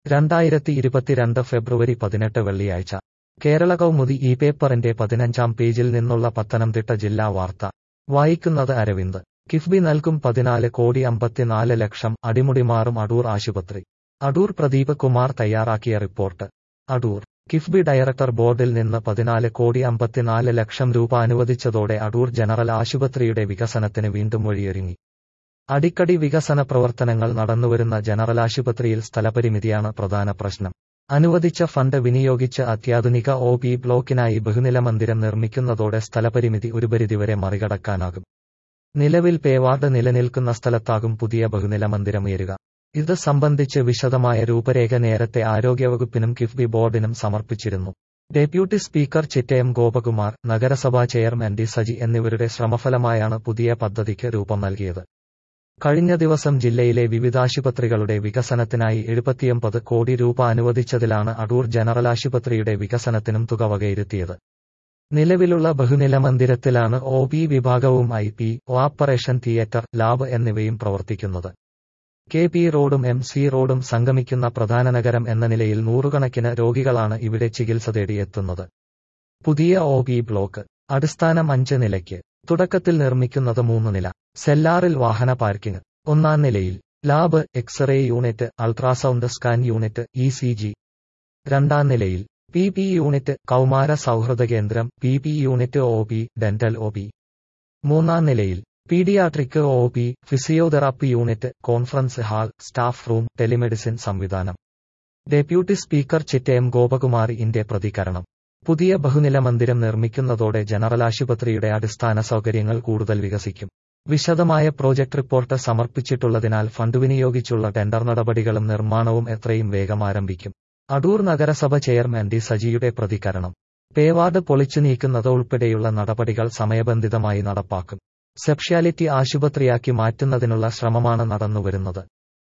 രണ്ടായിരത്തി ഇരുപത്തിരണ്ട് ഫെബ്രുവരി പതിനെട്ട് വെള്ളിയാഴ്ച കേരള കൗമുദി ഈ പേപ്പറിന്റെ പതിനഞ്ചാം പേജിൽ നിന്നുള്ള പത്തനംതിട്ട ജില്ലാ വാർത്ത വായിക്കുന്നത് അരവിന്ദ് കിഫ്ബി നൽകും പതിനാല് കോടി അമ്പത്തിനാല് ലക്ഷം അടിമുടി മാറും അടൂർ ആശുപത്രി അടൂർ പ്രദീപ് കുമാർ തയ്യാറാക്കിയ റിപ്പോർട്ട് അടൂർ കിഫ്ബി ഡയറക്ടർ ബോർഡിൽ നിന്ന് പതിനാല് കോടി അമ്പത്തിനാല് ലക്ഷം രൂപ അനുവദിച്ചതോടെ അടൂർ ജനറൽ ആശുപത്രിയുടെ വികസനത്തിന് വീണ്ടും വഴിയൊരുങ്ങി അടിക്കടി വികസന പ്രവർത്തനങ്ങൾ നടന്നുവരുന്ന ജനറൽ ആശുപത്രിയിൽ സ്ഥലപരിമിതിയാണ് പ്രധാന പ്രശ്നം അനുവദിച്ച ഫണ്ട് വിനിയോഗിച്ച് അത്യാധുനിക ഒ പി ബ്ലോക്കിനായി ബഹുനില മന്ദിരം നിർമ്മിക്കുന്നതോടെ സ്ഥലപരിമിതി ഒരു പരിധിവരെ മറികടക്കാനാകും നിലവിൽ പേവാർഡ് നിലനിൽക്കുന്ന സ്ഥലത്താകും പുതിയ ബഹുനില മന്ദിരം ഉയരുക ഇത് സംബന്ധിച്ച് വിശദമായ രൂപരേഖ നേരത്തെ ആരോഗ്യവകുപ്പിനും കിഫ്ബി ബോർഡിനും സമർപ്പിച്ചിരുന്നു ഡെപ്യൂട്ടി സ്പീക്കർ ചിറ്റയം ഗോപകുമാർ നഗരസഭാ ചെയർമാൻ ഡി സജി എന്നിവരുടെ ശ്രമഫലമായാണ് പുതിയ പദ്ധതിക്ക് രൂപം നൽകിയത് കഴിഞ്ഞ ദിവസം ജില്ലയിലെ വിവിധ ആശുപത്രികളുടെ വികസനത്തിനായി എഴുപത്തിയൊമ്പത് കോടി രൂപ അനുവദിച്ചതിലാണ് അടൂർ ജനറൽ ആശുപത്രിയുടെ വികസനത്തിനും തുക വകയിരുത്തിയത് നിലവിലുള്ള ബഹുനില മന്ദിരത്തിലാണ് ഒ പി വിഭാഗവും I P operation theatre lab എന്നിവയും പ്രവർത്തിക്കുന്നത് കെ പി റോഡും എം സി റോഡും സംഗമിക്കുന്ന പ്രധാന നഗരം എന്ന നിലയിൽ നൂറുകണക്കിന് രോഗികളാണ് ഇവിടെ ചികിത്സ തേടിയെത്തുന്നത് പുതിയ ഒ പി ബ്ലോക്ക് അടിസ്ഥാനം അഞ്ച് നിലയ്ക്ക് തുടക്കത്തിൽ നിർമ്മിക്കുന്നത് മൂന്ന് നില സെല്ലാറിൽ വാഹന പാർക്കിംഗ് ഒന്നാം നിലയിൽ lab x-ray unit ultrasound scan unit E C G രണ്ടാം നിലയിൽ പി പി യൂണിറ്റ് കൗമാര സൗഹൃദ കേന്ദ്രം P P unit O P dental O P മൂന്നാം നിലയിൽ paediatric O P physiotherapy unit conference hall staff room telemedicine സംവിധാനം ഡെപ്യൂട്ടി സ്പീക്കർ ചിറ്റയം ഗോപകുമാറിന്റെ പ്രതികരണം പുതിയ ബഹുനില മന്ദിരം നിർമ്മിക്കുന്നതോടെ ജനറൽ ആശുപത്രിയുടെ അടിസ്ഥാന സൗകര്യങ്ങൾ കൂടുതൽ വികസിക്കും വിശദമായ പ്രോജക്ട് റിപ്പോർട്ട് സമർപ്പിച്ചിട്ടുള്ളതിനാൽ ഫണ്ട് വിനിയോഗിച്ചുള്ള ടെൻഡർ നടപടികളും നിർമ്മാണവും എത്രയും വേഗം ആരംഭിക്കും അടൂർ നഗരസഭ ചെയർമാൻ ഡി സജിയുടെ പ്രതികരണം പേവാർഡ് പൊളിച്ചു നീക്കുന്നത് ഉൾപ്പെടെയുള്ള നടപടികൾ സമയബന്ധിതമായി നടപ്പാക്കും സ്പെഷ്യാലിറ്റി ആശുപത്രിയാക്കി മാറ്റുന്നതിനുള്ള ശ്രമമാണ് നടന്നുവരുന്നത്